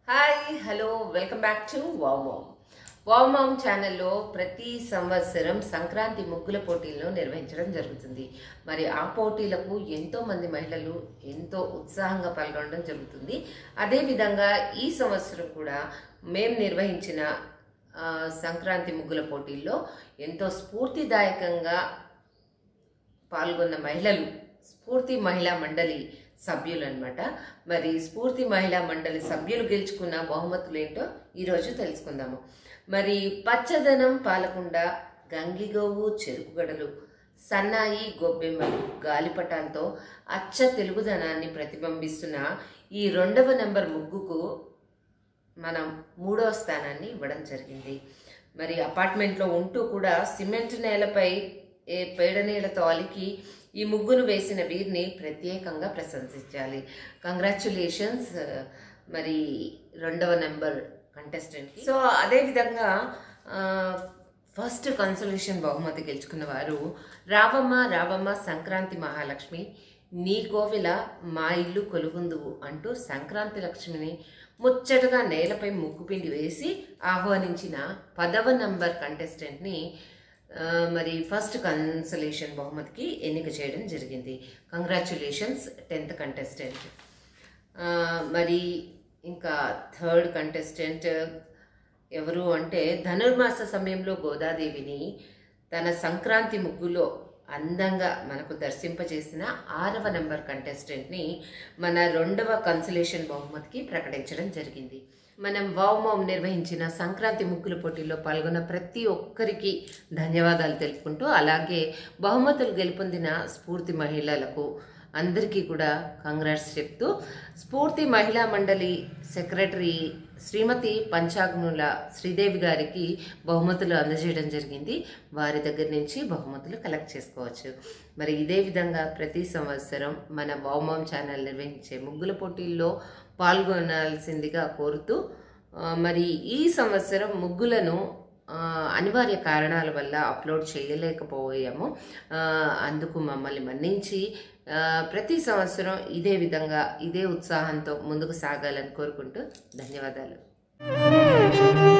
hi hello welcome back to వామామ్ వామామ్ ఛానల్లో ప్రతి సంవత్సరం సంక్రాంతి ముగ్గుల పోటీలను నిర్వహించడం జరుగుతుంది మరి ఆ పోటీలకు ఎంతో మంది మహిళలు ఎంతో ఉత్సాహంగా పాల్గొనడం జరుగుతుంది అదేవిధంగా ఈ సంవత్సరం కూడా మేము నిర్వహించిన ఆ, సంక్రాంతి ముగ్గుల పోటీల్లో ఎంతో స్ఫూర్తిదాయకంగా పాల్గొన్న మహిళలు స్ఫూర్తి మహిళా మండలి సభ్యులు అనమాట మరి స్ఫూర్తి మహిళా మండలి సభ్యులు గెలుచుకున్న బహుమతులు ఏంటో ఈరోజు తెలుసుకుందాము మరి పచ్చదనం పాలకుండ గంగిగోవు చెరుకుగడలు సన్నాయి గొబ్బెమ్మలు గాలిపటాలతో అచ్చ తెలుగుదనాన్ని ప్రతిబింబిస్తున్న ఈ రెండవ నెంబర్ ముగ్గుకు మనం మూడవ స్థానాన్ని ఇవ్వడం జరిగింది మరి అపార్ట్మెంట్లో ఉంటూ కూడా సిమెంట్ నేలపై ఏ పేడ నీళ్ళతో అలికి ఈ ముగ్గును వేసిన వీరిని ప్రత్యేకంగా ప్రశంసించాలి కంగ్రాచులేషన్స్ మరి రెండవ నెంబర్ కంటెస్టెంట్కి సో అదేవిధంగా ఫస్ట్ కన్సలేషన్ బహుమతి గెలుచుకున్న వారు రావమ్మ రావమ్మ సంక్రాంతి మహాలక్ష్మి నీ కోవిల మా ఇల్లు కొలుగుందువు అంటూ సంక్రాంతి లక్ష్మిని ముచ్చటగా నేలపై ముగ్గుపిండి వేసి ఆహ్వానించిన పదవ నంబర్ కంటెస్టెంట్ని ఆ, మరి ఫస్ట్ కన్సలేషన్ బహుమతికి ఎన్నిక చేయడం జరిగింది కంగ్రాచులేషన్స్ టెన్త్ కంటెస్టెంట్ ఆ, మరి ఇంకా థర్డ్ కంటెస్టెంట్ ఎవరు అంటే ధనుర్మాస సమయంలో గోదాదేవిని తన సంక్రాంతి ముగ్గులో అందంగా మనకు దర్శింపజేసిన ఆరవ నెంబర్ కంటెస్టెంట్ని మన రెండవ కన్సలేషన్ బహుమతికి ప్రకటించడం జరిగింది మనం వావ్మోమ్ నిర్వహించిన సంక్రాంతి ముగ్గుల పోటీల్లో పాల్గొన్న ప్రతి ఒక్కరికి ధన్యవాదాలు తెలుపుకుంటూ అలాగే బహుమతులు గెలుపొందిన స్ఫూర్తి మహిళలకు అందరికీ కూడా కంగ్రాట్స్ చెప్తూ స్ఫూర్తి మహిళా మండలి సెక్రటరీ శ్రీమతి పంచాగ్నుల శ్రీదేవి గారికి బహుమతులు అందజేయడం జరిగింది వారి దగ్గర నుంచి బహుమతులు కలెక్ట్ చేసుకోవచ్చు మరి ఇదే విధంగా ప్రతి సంవత్సరం మన వామామ్ ఛానల్ నిర్వహించే ముగ్గుల పోటీల్లో పాల్గొనాల్సిందిగా కోరుతూ ఆ, మరి ఈ సంవత్సరం ముగ్గులను ఆ, అనివార్య కారణాల వల్ల అప్లోడ్ చేయలేకపోయాము ఆ, అందుకు మమ్మల్ని మన్నించి ఆ, ప్రతి సంవత్సరం ఇదే విధంగా ఇదే ఉత్సాహంతో ముందుకు సాగాలని కోరుకుంటూ ధన్యవాదాలు